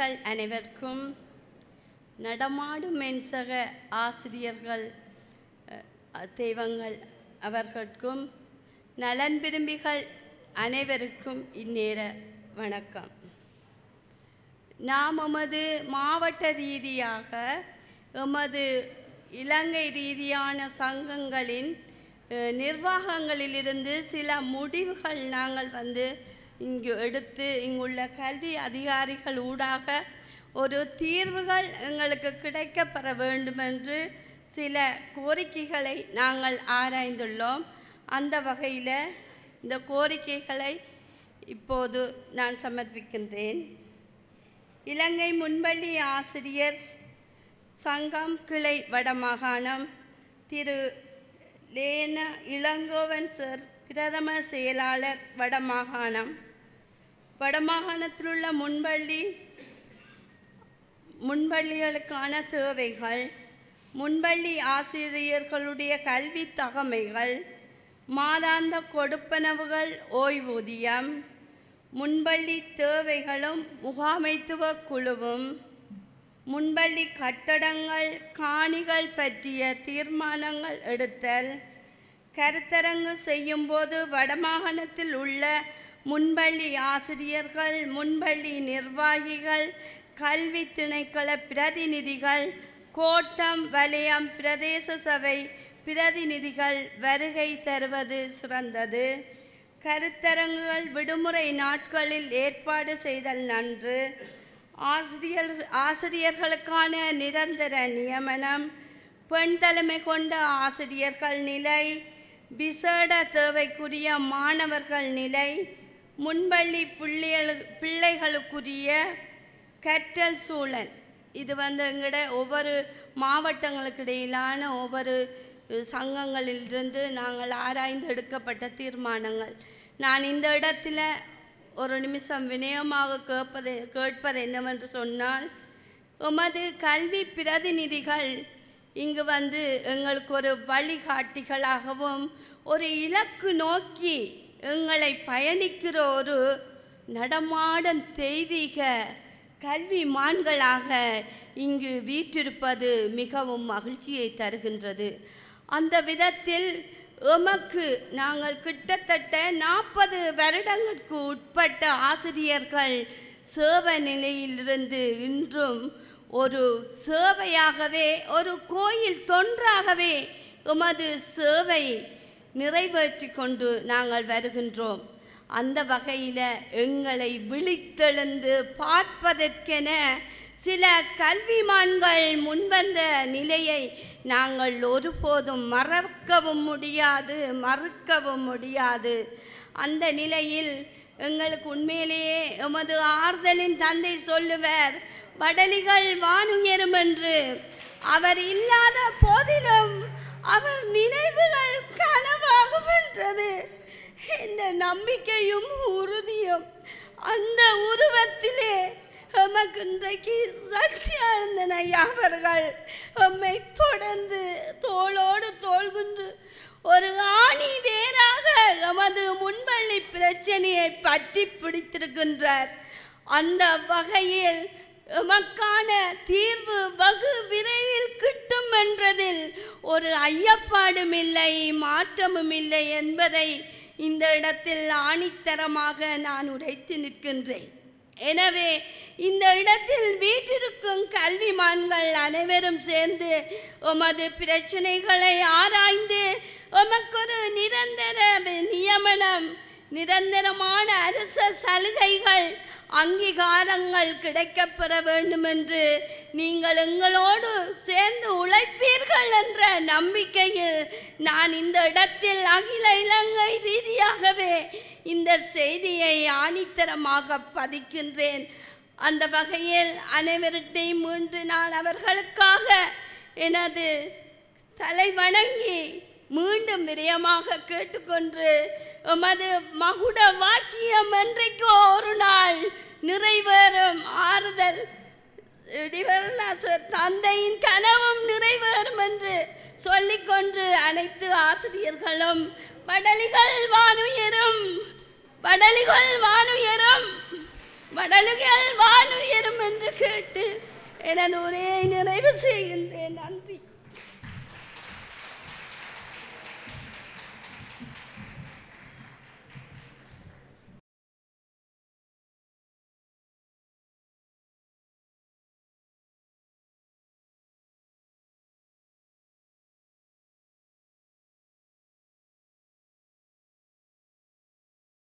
பிள்ளைகள் அனைவருக்கும் நடமாடும் மென்சக ஆசிரியர்கள் அஹ், தெய்வங்கள் அவர்களுக்கும் நலன் விரும்பிகள் அனைவருக்கும் இந்நேர வணக்கம் நாம் எமது மாவட்ட ரீதியாக எமது இலங்கை ரீதியான சங்கங்களின் அஹ், நிர்வாகங்களிலிருந்து சில முடிவுகள் நாங்கள் வந்து இங்கு எடுத்து இங்குள்ள கல்வி அதிகாரிகள் ஊடாக ஒரு தீர்வுகள் எங்களுக்கு கிடைக்கப்பெற வேண்டுமென்று சில கோரிக்கைகளை நாங்கள் ஆராய்ந்துள்ளோம் அந்த வகையில் இந்த கோரிக்கைகளை இப்போது நான் சமர்ப்பிக்கின்றேன் இலங்கை முன்பள்ளி ஆசிரியர் சங்கம் கிளை வடமாகாணம் திரு லேன இளங்கோவன் சார் பிரதம செயலாளர் வடமாகாணம் வடமாகாணத்தில் உள்ள முன்பள்ளி முன்பள்ளிகளுக்கான தேவைகள் முன்பள்ளி ஆசிரியர்களுடைய கல்வி தகமைகள் மாதாந்த கொடுப்பனவுகள் ஓய்வூதியம் முன்பள்ளி தேவைகளும் முகாமைத்துவ குழுவும் முன்பள்ளி கட்டடங்கள் காணிகள் பற்றிய தீர்மானங்கள் எடுத்தல் கருத்தரங்கு செய்யும்போது வடமாகாணத்தில் உள்ள முன்பள்ளி ஆசிரியர்கள் முன்பள்ளி நிர்வாகிகள் கல்வி திணைக்கள பிரதிநிதிகள் கோட்டம் வலயம் பிரதேச சபை பிரதிநிதிகள் வருகை தருவது சிறந்தது கருத்தரங்குகள் விடுமுறை நாட்களில் ஏற்பாடு செய்தல் நன்று ஆசிரியர் ஆசிரியர்களுக்கான நிரந்தர நியமனம் பெண் தலைமை கொண்ட ஆசிரியர்கள் நிலை விசேட தேவைக்குரிய மாணவர்கள் நிலை முன்பள்ளி பிள்ளைகள் பிள்ளைகளுக்குரிய கற்றல் சூழல் இது வந்து எங்கட ஒவ்வொரு மாவட்டங்களுக்கு இடையிலான ஒவ்வொரு அஹ், சங்கங்களிலிருந்து நாங்கள் ஆராய்ந்து எடுக்கப்பட்ட தீர்மானங்கள் நான் இந்த இடத்துல ஒரு நிமிஷம் வினயமாக கேட்பது கேட்பது என்னவென்று சொன்னால் உமது கல்வி பிரதிநிதிகள் இங்கு வந்து எங்களுக்கு ஒரு வழிகாட்டிகளாகவும் ஒரு இலக்கு நோக்கி எங்களை பயணிக்கிற ஒரு நடமாடன் தெய்வீக கல்விமான்களாக இங்கு வீற்றிருப்பது மிகவும் மகிழ்ச்சியை தருகின்றது அந்த விதத்தில் எமக்கு நாங்கள் கிட்டத்தட்ட நாற்பது வருடங்களுக்கு உட்பட்ட ஆசிரியர்கள் சேவை நிலையிலிருந்து இன்றும் ஒரு சேவையாகவே ஒரு கோயில் தொன்றாகவே எமது சேவை நிறைவேற்றி கொண்டு நாங்கள் வருகின்றோம் அந்த வகையில் எங்களை விழித்தெழுந்து பார்ப்பதற்கென சில கல்விமான்கள் முன்வந்த நிலையை நாங்கள் ஒருபோதும் மறக்கவும் முடியாது மறுக்கவும் முடியாது அந்த நிலையில் எங்களுக்கு உண்மையிலேயே எமது ஆறுதலின் தந்தை சொல்லுவர் வடலிகள் வானுயரும் என்று அவர் இல்லாத போதிலும் அவர் நினைவுகள் கனவாகும் என்றது என்ற நம்பிக்கையும் உறுதியும் அந்த உருவத்திலே எமக்கு இன்றைக்கு சச்சியானந்தன் ஐயா அவர்கள் எம்மை தொடர்ந்து தோளோடு தோள் குன்று ஒரு ஆணி வேறாக எமது முன்பள்ளி பிரச்சனையை பற்றி பிடித்திருக்கின்றார் அந்த வகையில் எமக்கான தீர்வு வெகு விரைவில் கிட்டும் என்றதில் ஒரு ஐயப்பாடும் இல்லை மாற்றமும் இல்லை என்பதை இந்த இடத்தில் ஆணித்தரமாக நான் உரைத்து நிற்கின்றேன் எனவே இந்த இடத்தில் வீற்றிருக்கும் கல்விமான்கள் அனைவரும் சேர்ந்து உமது பிரச்சனைகளை ஆராய்ந்து உமக்கொரு நிரந்தர நியமனம் நிரந்தரமான அரச சலுகைகள் அங்கீகாரங்கள் கிடைக்கப்பெற வேண்டும் என்று நீங்கள் எங்களோடு சேர்ந்து உழைப்பீர்கள் என்ற நம்பிக்கையில் நான் இந்த இடத்தில் அகில இலங்கை ரீதியாகவே இந்த செய்தியை ஆணித்தரமாக பதிக்கின்றேன் அந்த வகையில் அனைவருடையும் மீண்டு நான் அவர்களுக்காக எனது தலை வணங்கி மீண்டும் விரயமாக கேட்டுக்கொண்டு உமது மகுட வாக்கியம் என்றைக்கோ ஒரு நாள் நிறைவேறும் ஆறுதல் இடிவரலாசர் தந்தையின் கனவும் நிறைவேறும் என்று சொல்லிக்கொண்டு அனைத்து ஆசிரியர்களும் வடலிகள் வானுயரும் வடலிகள் வானுயரும் மடலுகள் வானுயரும் என்று கேட்டு எனது உரையை நிறைவு செய்கின்றேன் நன்றி